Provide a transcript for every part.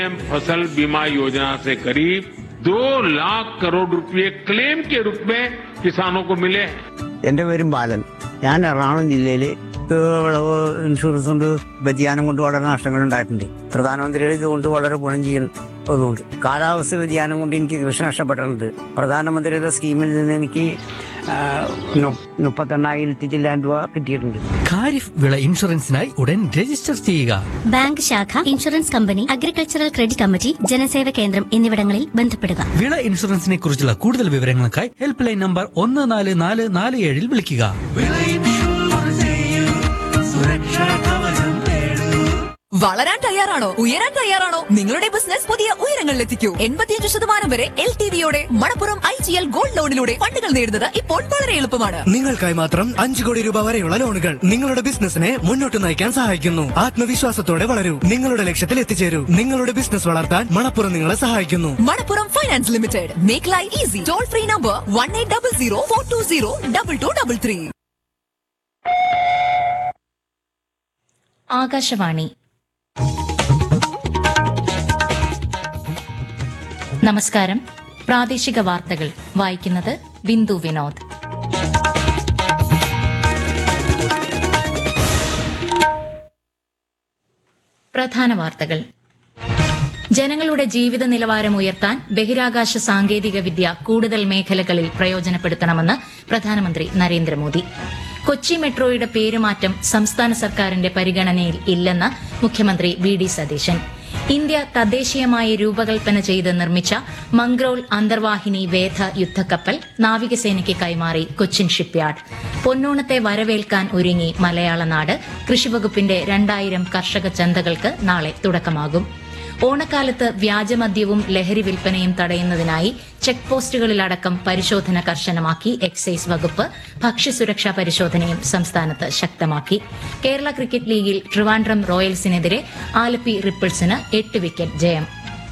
फसल बीमा योजना से करीब दो लाख करोड़ रुपए क्लेम के रूप में किसानों को मिले हैं എൻ്റെ പേരും ബാലൻ ഞാൻ എറണാകുളം ജില്ലയിൽ വിളവ് ഇൻഷുറൻസ് കൊണ്ട് വ്യതിയാനം കൊണ്ട് വളരെ നഷ്ടങ്ങൾ ഉണ്ടായിട്ടുണ്ട് പ്രധാനമന്ത്രിയുടെ ഇതുകൊണ്ട് വളരെ ഗുണം ചെയ്യുന്നതുകൊണ്ട് കാലാവസ്ഥ വ്യതിയാനം കൊണ്ട് എനിക്ക് കൃഷി നഷ്ടപ്പെട്ടിട്ടുണ്ട് പ്രധാനമന്ത്രിയുടെ സ്കീമിൽ നിന്ന് എനിക്ക് ആ, നു- മുപ്പത്തെണ്ണായിരത്തി ചില്ലാൻ രൂപ കിട്ടിയിട്ടുണ്ട് ഖാരിഫ് വിള ഇൻഷുറൻസിനായി ഉടൻ രജിസ്റ്റർ ചെയ്യുക ബാങ്ക് ശാഖ insurance company agricultural credit committee ജനസേവ കേന്ദ്രം എന്നിവിടങ്ങളിൽ ബന്ധപ്പെടുക വിള ഇൻഷുറൻസിനെ കുറിച്ചുള്ള കൂടുതൽ വിവരങ്ങൾക്കായി ഹെൽപ്പ് ലൈൻ നമ്പർ ഒന്ന് നാല് നാല് നാല് ഏഴിൽ വിളിക്കുക വളരാൻ തയ്യാറാണോ ഉയരാൻ തയ്യാറാണോ നിങ്ങളുടെ ബിസിനസ് പുതിയ ഉയരങ്ങളിലെത്തിക്കൂ എൺപത്തിയഞ്ച് ശതമാനം വരെ എൽ ടി വിയോടെ Manappuram I G L gold ലോണിലൂടെ ഫണ്ടുകൾ നേടുന്നത് ഇപ്പോൾ വളരെ എളുപ്പമാണ് നിങ്ങൾക്കായി മാത്രം അഞ്ചു കോടി രൂപ വരെയുള്ള ലോണുകൾ നിങ്ങളുടെ ബിസിനസിനെ മുന്നോട്ട് നയിക്കാൻ സഹായിക്കുന്നു ആത്മവിശ്വാസത്തോടെ വളരൂ നിങ്ങളുടെ ലക്ഷ്യത്തിൽ എത്തിച്ചേരൂ നിങ്ങളുടെ ബിസിനസ് വളർത്താൻ മണപ്പുറം നിങ്ങളെ സഹായിക്കുന്നു Manappuram finance limited make life easy toll free number one eight double zero four two zero double two double three Akashvani നമസ്കാരം പ്രാദേശിക വാർത്തകൾ വായിക്കുന്നത് ബിന്ദു വിനോദ് പ്രധാന വാർത്തകൾ ജനങ്ങളുടെ ജീവിത നിലവാരം ഉയർത്താൻ ബഹിരാകാശ സാങ്കേതിക വിദ്യ കൂടുതൽ മേഖലകളിൽ പ്രയോജനപ്പെടുത്തണമെന്ന് പ്രധാനമന്ത്രി നരേന്ദ്രമോദി കൊച്ചി മെട്രോയുടെ പേരുമാറ്റം സംസ്ഥാന സർക്കാരിന്റെ പരിഗണനയിൽ ഇല്ലെന്ന് മുഖ്യമന്ത്രി വി ഡി സതീശൻ ഇന്ത്യ തദ്ദേശീയമായി രൂപകൽപ്പന ചെയ്ത് നിർമ്മിച്ച മംഗ്രോൾ അന്തർവാഹിനി വേധ യുദ്ധക്കപ്പൽ നാവികസേനയ്ക്ക് കൈമാറി കൊച്ചിൻ ഷിപ്പ്യാർഡ് പൊന്നോണത്തെ വരവേൽക്കാൻ ഒരുങ്ങി മലയാള നാട് കൃഷിവകുപ്പിന്റെ രണ്ടായിരം കർഷക ചന്തകൾക്ക് നാളെ തുടക്കമാകും ഓണക്കാലത്ത് വ്യാജമദ്യവും ലഹരി വിൽപ്പനയും തടയുന്നതിനായി ചെക്ക് പോസ്റ്റുകളിലടക്കം പരിശോധന കർശനമാക്കി എക്സൈസ് വകുപ്പ് ഭക്ഷ്യസുരക്ഷാ പരിശോധനയും സംസ്ഥാനത്ത് ശക്തമാക്കി കേരള ക്രിക്കറ്റ് ലീഗിൽ ട്രിവാൻഡ്രം റോയൽസിനെതിരെ ആലപ്പി റിപ്പിൾസിന് എട്ട് വിക്കറ്റ് ജയം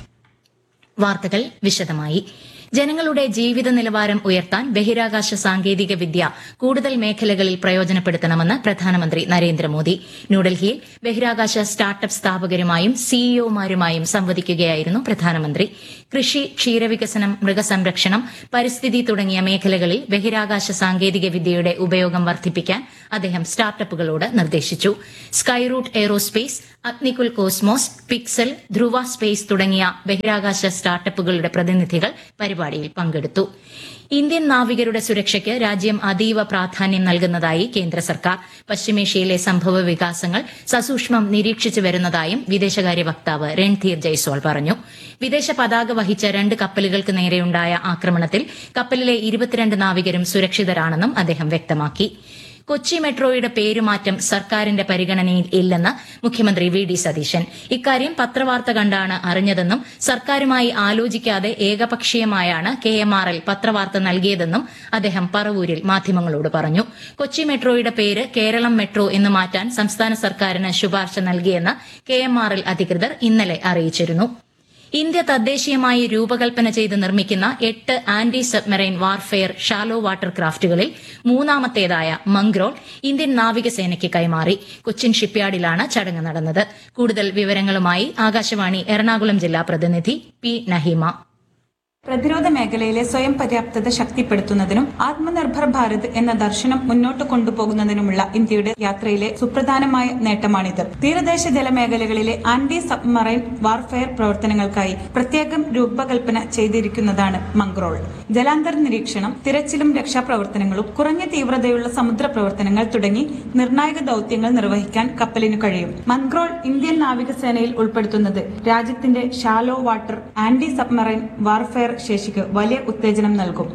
വാർത്തകൾ വിശദമായി ജനങ്ങളുടെ ജീവിത നിലവാരം ഉയർത്താൻ ബഹിരാകാശ സാങ്കേതിക വിദ്യ കൂടുതൽ മേഖലകളിൽ പ്രയോജനപ്പെടുത്തണമെന്ന് പ്രധാനമന്ത്രി നരേന്ദ്രമോദി ന്യൂഡൽഹിയിൽ ബഹിരാകാശ സ്റ്റാർട്ടപ്പ് സ്ഥാപകരുമായും സിഇഒമാരുമായും സംവദിക്കുകയായിരുന്നു പ്രധാനമന്ത്രി കൃഷി ക്ഷീരവികസനം മൃഗസംരക്ഷണം പരിസ്ഥിതി തുടങ്ങിയ മേഖലകളിൽ ബഹിരാകാശ സാങ്കേതിക വിദ്യയുടെ ഉപയോഗം വർദ്ധിപ്പിക്കാൻ അദ്ദേഹം സ്റ്റാർട്ടപ്പുകളോട് നിർദ്ദേശിച്ചു Skyroot Aerospace Agnikul Cosmos Pixel Dhruva space തുടങ്ങിയ ബഹിരാകാശ സ്റ്റാർട്ടപ്പുകളുടെ പ്രതിനിധികൾ പരിപാടിയിൽ പങ്കെടുത്തു ഇന്ത്യൻ നാവികരുടെ സുരക്ഷയ്ക്ക് രാജ്യം അതീവ പ്രാധാന്യം നൽകുന്നതായി കേന്ദ്ര സർക്കാർ പശ്ചിമേഷ്യയിലെ സംഭവ വികാസങ്ങൾ സസൂക്ഷ്മം നിരീക്ഷിച്ചു വരുന്നതായും വിദേശകാര്യ വക്താവ് രൺധീർ ജയ്സ്വാൾ പറഞ്ഞു വിദേശ പതാക വഹിച്ച രണ്ട് കപ്പലുകൾക്ക് നേരെയുണ്ടായ ആക്രമണത്തിൽ കപ്പലിലെ ഇരുപത്തിരണ്ട് നാവികരും സുരക്ഷിതരാണെന്നും അദ്ദേഹം വ്യക്തമാക്കി കൊച്ചി മെട്രോയുടെ പേരുമാറ്റം സർക്കാരിന്റെ പരിഗണനയിൽ ഇല്ലെന്ന് മുഖ്യമന്ത്രി വി ഡി സതീശൻ ഇക്കാര്യം പത്രവാർത്ത കണ്ടാണ് അറിഞ്ഞതെന്നും സർക്കാരുമായി ആലോചിക്കാതെ ഏകപക്ഷീയമായാണ് കെ എം ആർ എൽ പത്രവാർത്ത നൽകിയതെന്നും അദ്ദേഹം പറവൂരിൽ മാധ്യമങ്ങളോട് പറഞ്ഞു കൊച്ചി മെട്രോയുടെ പേര് കേരളം മെട്രോ എന്ന് മാറ്റാൻ സംസ്ഥാന സർക്കാരിന് ശുപാർശ നൽകിയെന്ന് കെ എം ആർ എൽ അധികൃതർ ഇന്നലെ അറിയിച്ചിരുന്നു ഇന്ത്യ തദ്ദേശീയമായി രൂപകൽപ്പന ചെയ്ത് നിർമ്മിക്കുന്ന എട്ട് anti submarine warfare shallow water ക്രാഫ്റ്റുകളിൽ മൂന്നാമത്തേതായ മംഗ്രോൾ ഇന്ത്യൻ നാവികസേനയ്ക്ക് കൈമാറി കൊച്ചിൻ ഷിപ്പ്യാർഡിലാണ് ചടങ്ങ് നടന്നത് കൂടുതൽ വിവരങ്ങളുമായി ആകാശവാണി എറണാകുളം ജില്ലാ പ്രതിനിധി പി നഹിമ പ്രതിരോധ മേഖലയിലെ സ്വയം പര്യാപ്തത ശക്തിപ്പെടുത്തുന്നതിനും ആത്മനിർഭർ ഭാരത് എന്ന ദർശനം മുന്നോട്ട് കൊണ്ടുപോകുന്നതിനുമുള്ള ഇന്ത്യയുടെ യാത്രയിലെ സുപ്രധാനമായ നേട്ടമാണിത് തീരദേശ ജലമേഖലകളിലെ ആന്റി സബ്മറൈൻ വാർഫെയർ പ്രവർത്തനങ്ങൾക്കായി പ്രത്യേകം രൂപകൽപ്പന ചെയ്തിരിക്കുന്നതാണ് മംഗ്രോൾ ജലാന്തർ നിരീക്ഷണം തിരച്ചിലും രക്ഷാപ്രവർത്തനങ്ങളും കുറഞ്ഞ തീവ്രതയുള്ള സമുദ്ര പ്രവർത്തനങ്ങൾ തുടങ്ങി നിർണായക ദൌത്യങ്ങൾ നിർവഹിക്കാൻ കപ്പലിനു കഴിയും മംഗ്രോൾ ഇന്ത്യൻ നാവികസേനയിൽ ഉൾപ്പെടുത്തുന്നത് രാജ്യത്തിന്റെ shallow water anti submarine warfare ശേഷിക്ക് വലിയ ഉത്തേജനം നൽകും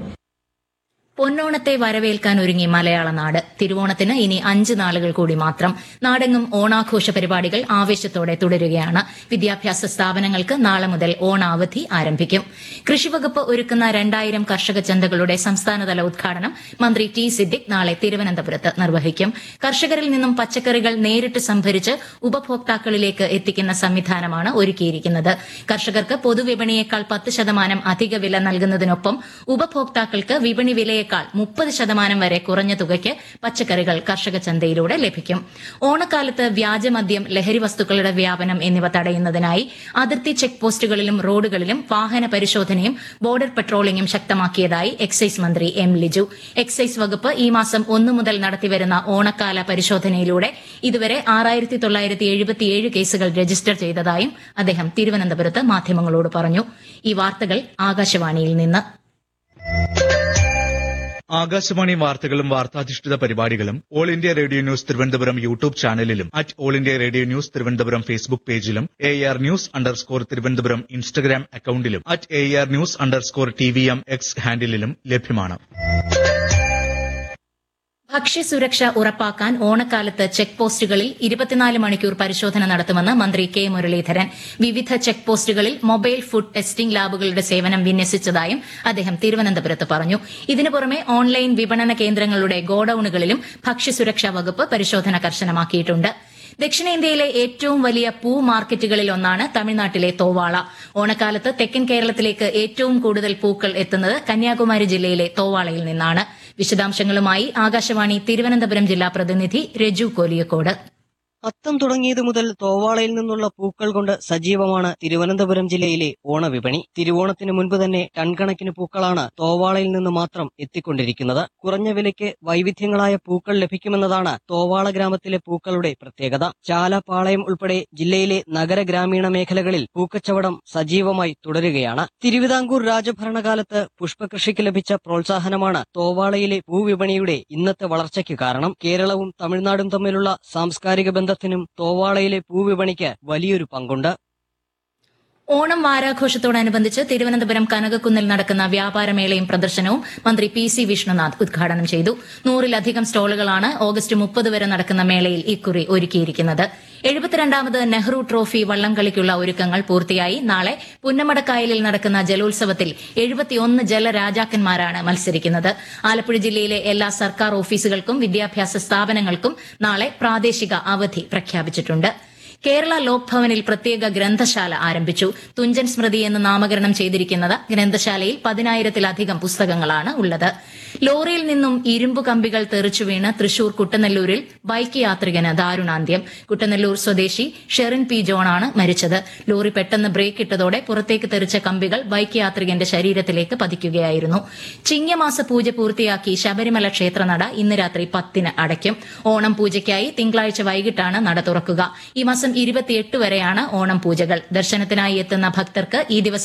പൊന്നോണത്തെ വരവേൽക്കാൻ ഒരുങ്ങി മലയാള നാട് തിരുവോണത്തിന് ഇനി അഞ്ച് നാളുകൾ കൂടി മാത്രം നാടെങ്ങും ഓണാഘോഷ പരിപാടികൾ ആവേശത്തോടെ തുടരുകയാണ് വിദ്യാഭ്യാസ സ്ഥാപനങ്ങൾക്ക് നാളെ മുതൽ ഓണാവധി ആരംഭിക്കും കൃഷിവകുപ്പ് ഒരുക്കുന്ന രണ്ടായിരം കർഷക ചന്തകളുടെ സംസ്ഥാനതല ഉദ്ഘാടനം മന്ത്രി ടി സിദ്ദിഖ് നാളെ തിരുവനന്തപുരത്ത് നിർവഹിക്കും കർഷകരിൽ നിന്നും പച്ചക്കറികൾ നേരിട്ട് സംഭരിച്ച് ഉപഭോക്താക്കളിലേക്ക് എത്തിക്കുന്ന സംവിധാനമാണ് ഒരുക്കിയിരിക്കുന്നത് കർഷകർക്ക് പൊതുവിപണിയേക്കാൾ പത്ത് ശതമാനം അധിക വില നൽകുന്നതിനൊപ്പം ഉപഭോക്താക്കൾക്ക് വിപണി വിലയെ വിലയേക്കാൾ മുപ്പത് ശതമാനം വരെ കുറഞ്ഞ തുകയ്ക്ക് പച്ചക്കറികൾ കർഷക ചന്തയിലൂടെ ലഭിക്കും ഓണക്കാലത്ത് വ്യാജമദ്യം ലഹരി വസ്തുക്കളുടെ വ്യാപനം എന്നിവ തടയുന്നതിനായി അതിർത്തി ചെക്ക് പോസ്റ്റുകളിലും റോഡുകളിലും വാഹന പരിശോധനയും ബോർഡർ പട്രോളിംഗും ശക്തമാക്കിയതായി എക്സൈസ് മന്ത്രി എം ലിജു എക്സൈസ് വകുപ്പ് ഈ മാസം ഒന്നു മുതൽ നടത്തിവരുന്ന ഓണക്കാല പരിശോധനയിലൂടെ ഇതുവരെ ആറായിരത്തി തൊള്ളായിരത്തി എഴുപത്തിയേഴ് കേസുകൾ രജിസ്റ്റർ ചെയ്തതായും അദ്ദേഹം തിരുവനന്തപുരത്ത് മാധ്യമങ്ങളോട് പറഞ്ഞു ഈ വാർത്തകൾ ആകാശവാണിയിൽ നിന്ന് ആകാശവാണി വാർത്തകളും വാർത്താധിഷ്ഠിത പരിപാടികളും all India radio news Thiruvananthapuram YouTube ചാനലിലും at all India radio news Thiruvananthapuram Facebook പേജിലും A R news underscore Thiruvananthapuram Instagram അക്കൌണ്ടിലും at A R news underscore T V M X ഹാൻഡിലും ലഭ്യമാണ് ഭക്ഷ്യസുരക്ഷ ഉറപ്പാക്കാൻ ഓണക്കാലത്ത് ചെക്ക് പോസ്റ്റുകളിൽ ഇരുപത്തിനാല് മണിക്കൂർ പരിശോധന നടത്തുമെന്ന് മന്ത്രി കെ മുരളീധരൻ വിവിധ ചെക്ക് പോസ്റ്റുകളിൽ മൊബൈൽ ഫുഡ് ടെസ്റ്റിംഗ് ലാബുകളുടെ സേവനം വിന്യസിച്ചതായും അദ്ദേഹം തിരുവനന്തപുരത്ത് പറഞ്ഞു ഇതിനു പുറമെ ഓൺലൈൻ വിപണന കേന്ദ്രങ്ങളുടെ ഗോഡൌണുകളിലും ഭക്ഷ്യസുരക്ഷാ വകുപ്പ് പരിശോധന കർശനമാക്കിയിട്ടുണ്ട് ദക്ഷിണേന്ത്യയിലെ ഏറ്റവും വലിയ പൂ മാർക്കറ്റുകളിൽ ഒന്നാണ് തമിഴ്നാട്ടിലെ തോവാള ഓണക്കാലത്ത് തെക്കൻ കേരളത്തിലേക്ക് ഏറ്റവും കൂടുതൽ പൂക്കൾ എത്തുന്നത് കന്യാകുമാരി ജില്ലയിലെ തോവാളയിൽ നിന്നാണ് വിശദാംശങ്ങളുമായി ആകാശവാണി തിരുവനന്തപുരം ജില്ലാ പ്രതിനിധി രജു കോലിയക്കോട് അത്തം തുടങ്ങിയത് മുതൽ തോവാളയിൽ നിന്നുള്ള പൂക്കൾ കൊണ്ട് സജീവമാണ് തിരുവനന്തപുരം ജില്ലയിലെ ഓണവിപണി തിരുവോണത്തിന് മുൻപ് തന്നെ ടൺ കണക്കിന് പൂക്കളാണ് തോവാളയിൽ നിന്ന് മാത്രം എത്തിക്കൊണ്ടിരിക്കുന്നത് കുറഞ്ഞ വിലയ്ക്ക് വൈവിധ്യങ്ങളായ പൂക്കൾ ലഭിക്കുമെന്നതാണ് തോവാള ഗ്രാമത്തിലെ പൂക്കളുടെ പ്രത്യേകത ചാല പാളയം ഉൾപ്പെടെ ജില്ലയിലെ നഗര ഗ്രാമീണ മേഖലകളിൽ പൂക്കച്ചവടം സജീവമായി തുടരുകയാണ് തിരുവിതാംകൂർ രാജഭരണകാലത്ത് പുഷ്പകൃഷിക്ക് ലഭിച്ച പ്രോത്സാഹനമാണ് തോവാളയിലെ പൂവിപണിയുടെ ഇന്നത്തെ വളർച്ചയ്ക്ക് കാരണം കേരളവും തമിഴ്നാടും തമ്മിലുള്ള സാംസ്കാരിക ബന്ധത്തിനും തോവാളയിലെ പൂവിപണിക്ക് വലിയൊരു പങ്കുണ്ട് ഓണം വാരാഘോഷത്തോടനുബന്ധിച്ച് തിരുവനന്തപുരം കനകക്കുന്നിൽ നടക്കുന്ന വ്യാപാരമേളയും പ്രദർശനവും മന്ത്രി പി സി വിഷ്ണുനാഥ് ഉദ്ഘാടനം ചെയ്തു നൂറിലധികം സ്റ്റോളുകളാണ് ഓഗസ്റ്റ് മുപ്പത് വരെ നടക്കുന്ന മേളയിൽ ഇക്കുറി ഒരുക്കിയിരിക്കുന്നത് എഴുപത്തിരണ്ടാമത് നെഹ്റു ട്രോഫി വള്ളംകളിക്കുള്ള ഒരുക്കങ്ങൾ പൂർത്തിയായി നാളെ പുന്നമടക്കായലിൽ നടക്കുന്ന ജലോത്സവത്തിൽ എഴുപത്തിയൊന്ന് ജലരാജാക്കന്മാരാണ് മത്സരിക്കുന്നത് ആലപ്പുഴ ജില്ലയിലെ എല്ലാ സർക്കാർ ഓഫീസുകൾക്കും വിദ്യാഭ്യാസ സ്ഥാപനങ്ങൾക്കും നാളെ പ്രാദേശിക അവധി പ്രഖ്യാപിച്ചിട്ടുണ്ട് കേരള ലോക് ഭവനിൽ പ്രത്യേക ഗ്രന്ഥശാല ആരംഭിച്ചു തുഞ്ചൻ സ്മൃതി എന്ന് നാമകരണം ചെയ്തിരിക്കുന്നത് ഗ്രന്ഥശാലയിൽ പതിനായിരത്തിലധികം പുസ്തകങ്ങളാണ് ഉള്ളത് ലോറിയിൽ നിന്നും ഇരുമ്പു കമ്പികൾ തെറിച്ചു വീണ് തൃശൂർ കുട്ടനെല്ലൂരിൽ ബൈക്ക് യാത്രികന് ദാരുണാന്ത്യം കുട്ടനെല്ലൂർ സ്വദേശി ഷെറിൻ പി ജോണാണ് മരിച്ചത് ലോറി പെട്ടെന്ന് ബ്രേക്ക് ഇട്ടതോടെ പുറത്തേക്ക് തെറിച്ച കമ്പികൾ ബൈക്ക് യാത്രികന്റെ ശരീരത്തിലേക്ക് പതിക്കുകയായിരുന്നു ചിങ്ങമാസ പൂജ പൂർത്തിയാക്കി ശബരിമല ക്ഷേത്രനട ഇന്ന് രാത്രി പത്തിന് അടയ്ക്കും ഓണം പൂജയ്ക്കായി തിങ്കളാഴ്ച വൈകിട്ടാണ് നട തുറക്കുക ഈ മാസം ഇരുപത്തിയെട്ട് വരെയാണ് ഓണം പൂജകൾ ദർശനത്തിനായി എത്തുന്ന ഭക്തർക്ക് ഈ ദിവസം